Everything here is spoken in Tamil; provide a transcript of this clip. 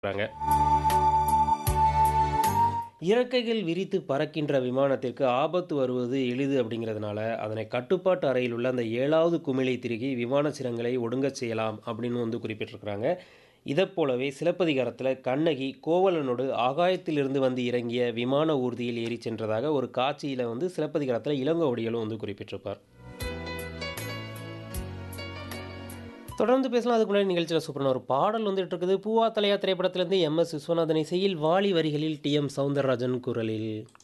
றாங்க. இறக்கைகள் விரித்து பறக்கின்ற விமானத்திற்கு ஆபத்து வருவது எளிது அப்படிங்கிறதுனால, அதனை கட்டுப்பாட்டு அறையில் உள்ள அந்த 7வது குமிழை திருகி விமான சிரங்களை ஒடுங்கச் செய்யலாம் அப்படின்னு வந்து குறிப்பிட்டிருக்கிறாங்க. இதைப் போலவே சிலப்பதிகாரத்தில கண்ணகி கோவலனோடு ஆகாயத்திலிருந்து வந்து இறங்கிய விமான ஊர்தியில் ஏறிச் சென்றதாக ஒரு காட்சியில வந்து சிலப்பதிகாரத்தில இளங்கோவடிகளும் வந்து குறிப்பிட்டிருப்பார். தொடர்ந்து பேசலாம். அதுக்கு முன்னாடி நிகழ்ச்சியில சூப்பரான ஒரு பாடல் வந்துட்டு இருக்குது. பூவா தலையா திரைப்படத்திலிருந்து எம்.எஸ். விஸ்வநாதன் இசையில், வாலி வரிகளில் டி.எம். சௌந்தரராஜன் குரலில்.